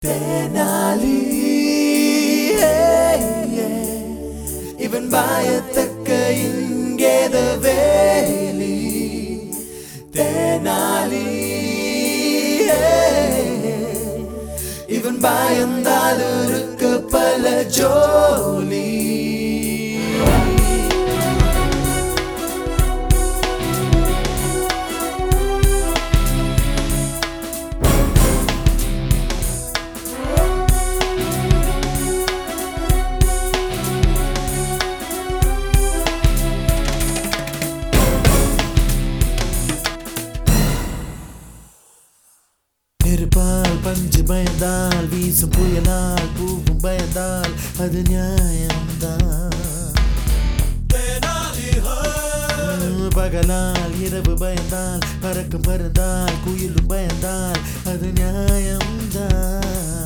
தேனாலி இவன் பாயத்தக்க இங்கேத வேலி தேனாலி இவன் பயந்தால் இருக்க பல ஜோலி நெருப்பால் பஞ்சு பயந்தால் வீசும் புயலால் பூவும் பயந்தால் அது நியாயம்தான் பகலால் இரவு பயந்தால் பறக்கும் பறந்தால் குயிலும் பயந்தால் அது நியாயம்தான்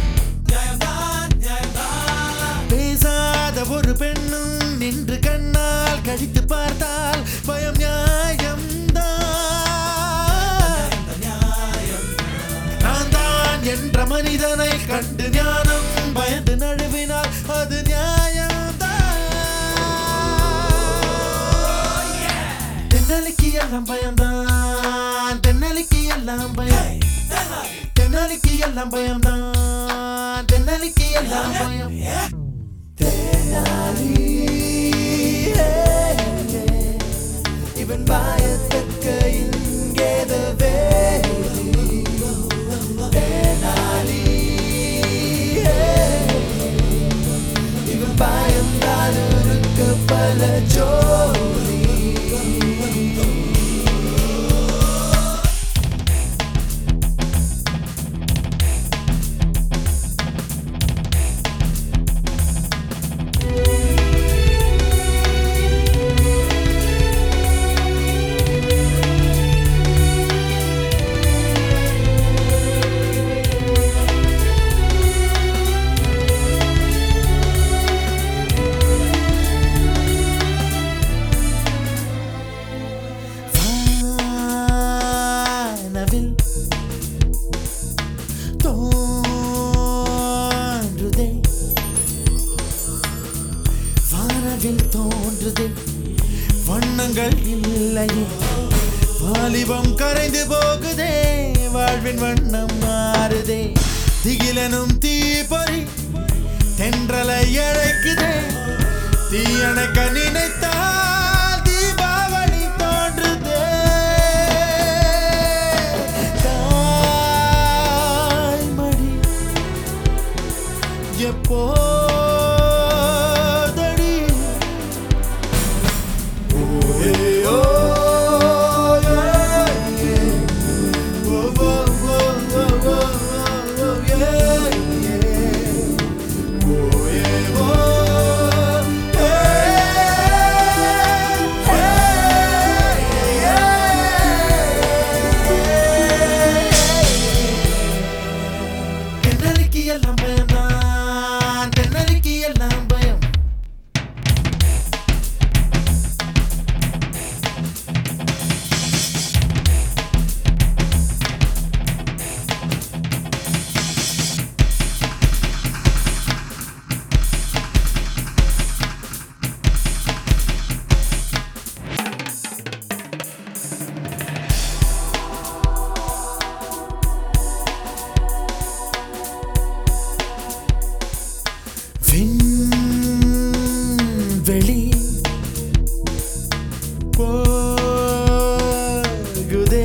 பேசாத ஒரு பெண்ணும் நின்று கண்ணால் கழித்து பார்த்தால் பயம் நியாயம்தான் நான் தான் என்ற மனிதனை கண்டு ஞானம் பயந்து நழுவினால் அது நியாயம்தான் தென்னலிக்கு எல்லாம் பயம்தான் தென்னலிக்கு எல்லாம் பயம் தென்னலிக்கு எல்லாம் பயம்தான் தென்னலிக்கு எல்லாம் பயம் தேனாலி இவன் பாயத்தக்க இங்கேத வேலி தேனாலி இவன் பயந்தால் இருக்க பல ஜோலி வானவில் தோன்றுதே வானவில் தோன்றுதே வண்ணங்கள் இல்லையே வாலிபம் கரைந்து போகுதே வாழ்வின் வண்ணம் மாறுதே திகிலனும் தீப்பொறி தென்றலை அழைக்குதே தீயணைக்க நினைத்தால் தீபாவளி தோன்றுதே தாய்மடி எப்போதடி ஓஹே ஓ ஏ, ஏ. ஓ, ஓ, ஓ, ஓ, ஓ, ஓ, ஏ, ஏ. ஓ, ஏ, ஓ, ஏ, தென்னலிக்கு எல்லாம் பயம்தான் தென்னலிக்கு எல்லாம் பயம் விண்வெளி போகுதே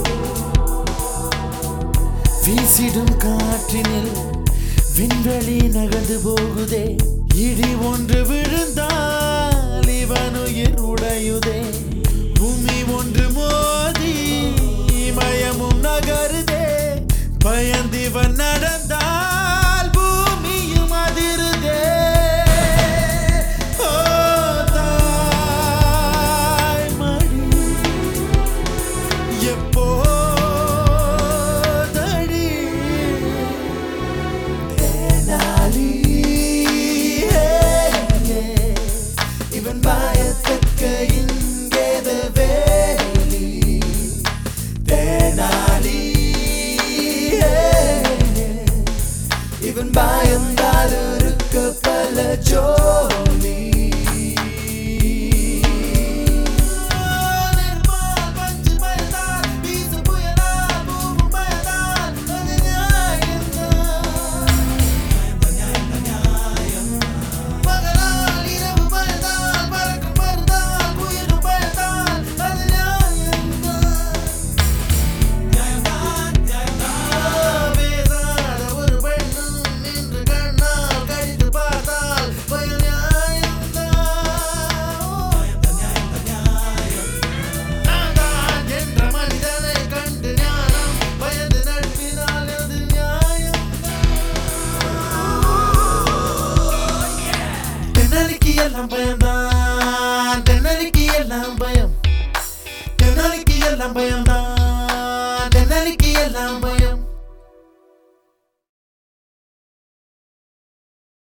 வீசிடும் காற்றினில் விண்வெளி நகர்ந்து போகுதே இடி ஒன்று விழுந்தால் இவன் உயிர் உடையுதே பூமி ஒன்று மோதி மயமும் நகருதே பயந்திவன் நடந்தால் பூமியும் அதிருதே ஓ தாய்மடி எப்போதடி தேனாலி இவன் பாயத்தக்க இங்கேத வேலி தேனாலி ஜோடி